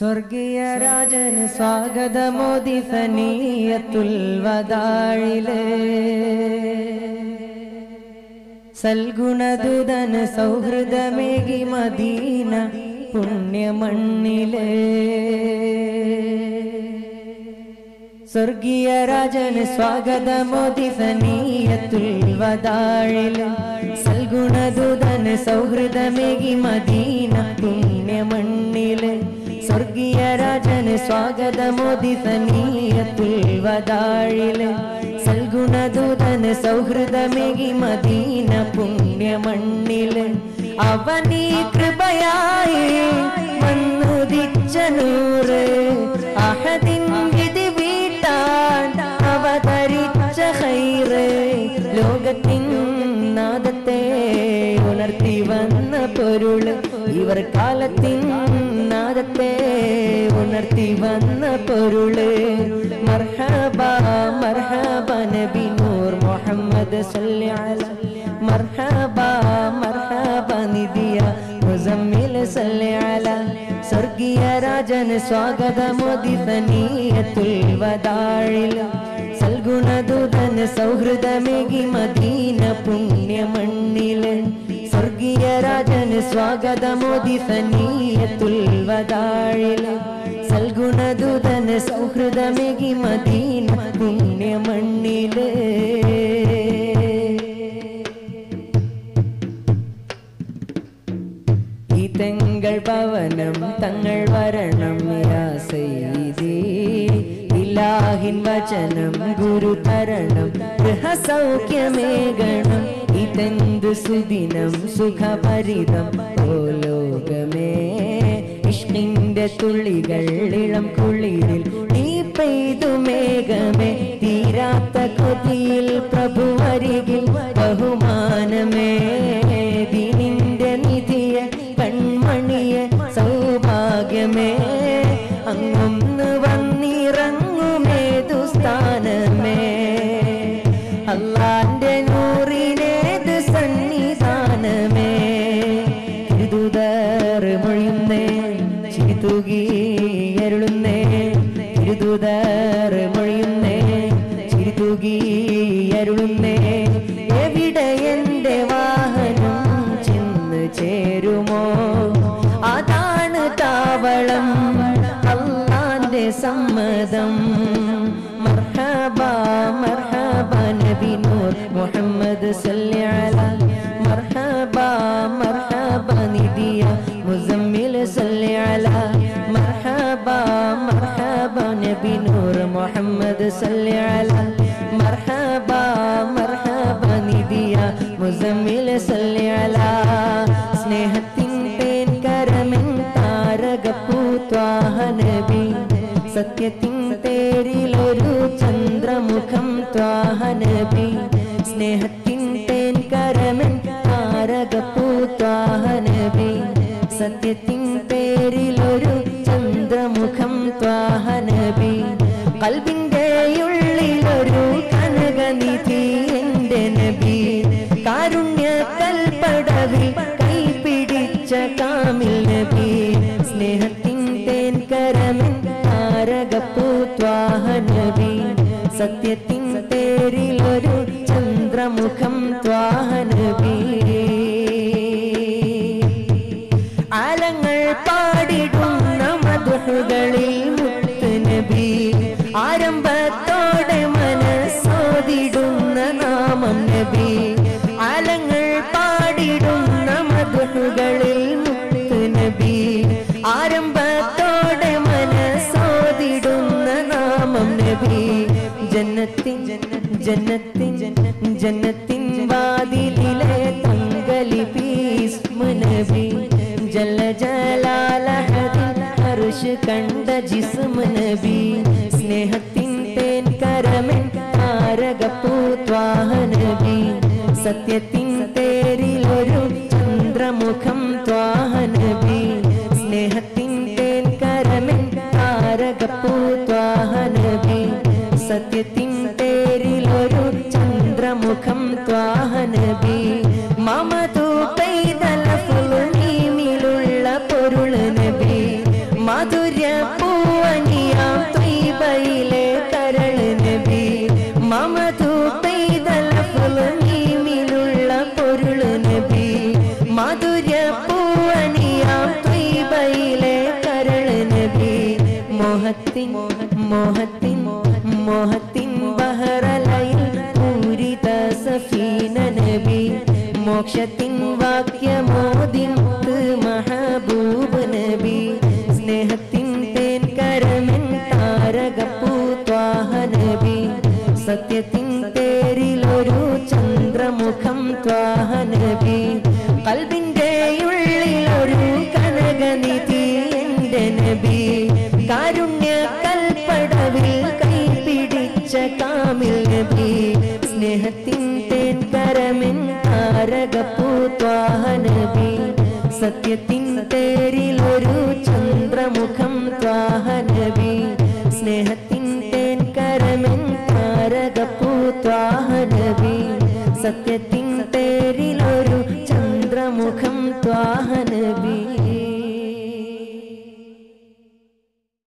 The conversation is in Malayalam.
സ്വർഗീയ രാജന് സ്വാഗതമോദി സനീയത്തുൽ വദാഴില് സൽഗുണദൂതന് സൗഹൃദമേകി മദീന പുണ്യമണ്ണില് സ്വർഗീയ രാജന് സ്വാഗതമോദി സനീയത്തുൽ വദാഴില് സൽഗുണദൂതന് സൗഹൃദമേകി മദീന പുണ്യമണ്ണില് സ്വർഗീയ രാജന് സ്വാഗതമോദി സനീയത്തുൽ വദാഴില് സൽഗുണദൂതന് സൗഹൃദമേകി മദീന പുണ്യമണ്ണില് അവനീ കൃപയായി വന്നുദിച്ച നൂറ് അഹദിൻ വിധി വീട്ടാൻ അവതരിച്ച ഹൈറ് ലോകത്തിൻ നാദത്തെ ഉണർത്തി വന്ന പൊരുള് ഇവർ കാലത്തിൻ നാദത്തെ ഉണർത്തി വന്ന പൊരുള് മർഹബ മർഹബ നബി നൂർ മുഹമ്മദ് സല്ലി അല മർഹബ മർഹബ നിദിയ മുസമ്മിൽ സല്ലി അല സ്വർഗീയ രാജന് സ്വാഗതമോദി സനീയത്തുൽ വദാഴിൽ സൽഗുണദൂതന് സൗഹൃദമേകി മദീന പുണ്യമണ്ണില് സ്വർഗീയ രാജന് സ്വാഗതമോദി സനീയത്തുൽ വദാഴില് സൽഗുണദൂതന് സൗഹൃദമേകി മദീന പുണ്യമണ്ണില് ഈ തെങ്കൾ ഭവനം തങ്ങൾ വരണം യാ സയ്യിദി ഇലാഹിൻ വചനം ഗുരു തരണം ഗൃഹസൗഖ്യമേകണം ഇതെന്ത് സുദിനം സുഖഭരിതം ഓ ലോകമേ ഇഷ്കിന്റെ തുള്ളികൾ ഇളം കുളിരിൽ നീ പെയ്തു മേഘമേ തീരാത്ത കൊതിയിൽ പ്രഭു വരികിൽ ബഹുമാനമേ ദീനിന്റെ നിധിയെ കൺമണിയെ സൗഭാഗ്യമേ അങ്ങൊന്ന് വന്നിറങ്ങുമേതു സ്ഥാനമേ അള്ളാന്റെ നൂറിനേത് സന്നിധാനമേ തിരുതുതർ മൊഴിയുന്നേ ചിരിതൂകി അരുളുന്നേ തിരുതുതർ മൊഴിയുന്നേ ചിരിതൂകി അരുളുന്നേ എവിടെ എന്റെ വാഹനം ചെന്ന് ചേരുമോ അതാണ് താവളം അള്ളാന്റെ സമ്മതം മർഹബ മർഹബ നബി നൂർ മുഹമ്മദ് സല്ലി അല മർഹബ മർഹബ നിദിയ മുസമ്മിൽ സല്ലി അല മർഹബ മർഹബ നബി നൂർ മുഹമ്മദ് സല്ലി അല മർഹബ മർഹബ നിദിയ മുസമ്മിൽ സല്ലി അല സ്നേഹത്തിൻ തേൻ കരമെൻ താരകപ്പൂത്വാഹ നബി സത്യത്തിൻ തേരിലൊരു ചന്ദ്രമുഖം ത്വാഹ നബി സ്നേഹത്തിൻ തേൻ കരമെൻ താരകപ്പൂത്വാഹ നബി സത്യത്തിൻ പേരിലൊരു ചന്ദ്രമുഖം ത്വാഹ നബി കൽബിന്റെ ഉള്ളിലൊരു കനകനിധി എന്റെ നബി കാരുണ്യ കൽപ്പടവിൽ കൈപിടിച്ച കാമിൽ നബി സ്നേഹത്തിൻ തേൻ കരമൻ താരകപ്പൂത്വാഹ നബി സത്യത്തിൻ പേരിലൊരു ചന്ദ്രമുഖം ത്വാഹ നബി ആലങ്ങൾ പാടിടുന്ന മധുകളിൽ മുത്ത് നബി ആരംഭത്തോടെ മനസ്സോതിടുന്ന നാമം നബി ആലങ്ങൾ പാടിടുന്ന മധുകളിൽ മുത്ത് നബി ആരംഭത്തോടെ മനസ്സോതിടുന്ന നാമം നബി ജന്നത്തിൻ ജന്നത്തിൻ ജന്നത്തിൻ വാതിലിലെ തങ്കലി ഭീസ്മ നബി ജല ജലാലഹദിൻ ഹർഷ് കണ്ട ജിസ്മ നബി സ്നേഹത്തിൻ തേൻ കരമൻ താരകപ്പൂത്വാഹ നബി സത്യത്തിൻ തേരിലൊരു ചന്ദ്രമുഖം ത്വാഹ നബി സ്നേഹത്തിൻ തേൻ കരമൻ താരകപ്പൂത്വാഹ നബി സത്യത്തിൻ തേരിലൊരു ചന്ദ്രമുഖം ത്വാഹ നബി മമതു പെയ്തല ഫുൽമീമിലുള്ള പൊരുള് നബി മാധുര്യ മോഹത്തിൻ മോഹത്തിൻ മോഹത്തിൻ ബഹറലയിൽ പൂരിത സഫീന നബി മോക്ഷത്തിൻ വാക്യമോദിന്ത് മഹബൂബ് നബി സ്നേഹത്തിൻ തേൻ കരമൻ താരകപ്പൂ ത്വാഹ നബി സത്യത്തിൻ പേരിലൊരു ചന്ദ്രമുഖം ത്വാഹ നബി കൽബിന്റെ ഉള്ളിലൊരു കനകനിധി എന്റെ നബി കാരുണ്യ കൽപ്പടവിൽ കൈപിടിച്ച കാമിൽ നബി സ്നേഹത്തിൻ തേൻ കരമിൻ താരകപ്പൂ ത്വാഹ നബി സത്യത്തിൻ പേരിലൊരു ചന്ദ്രമുഖം ത്വാഹ നബി സ്നേഹത്തിൻ തേൻ കരമിൻ താരകപ്പൂ ത്വാഹ നബി സത്യത്തിൻ പേരിലൊരു ചന്ദ്രമുഖം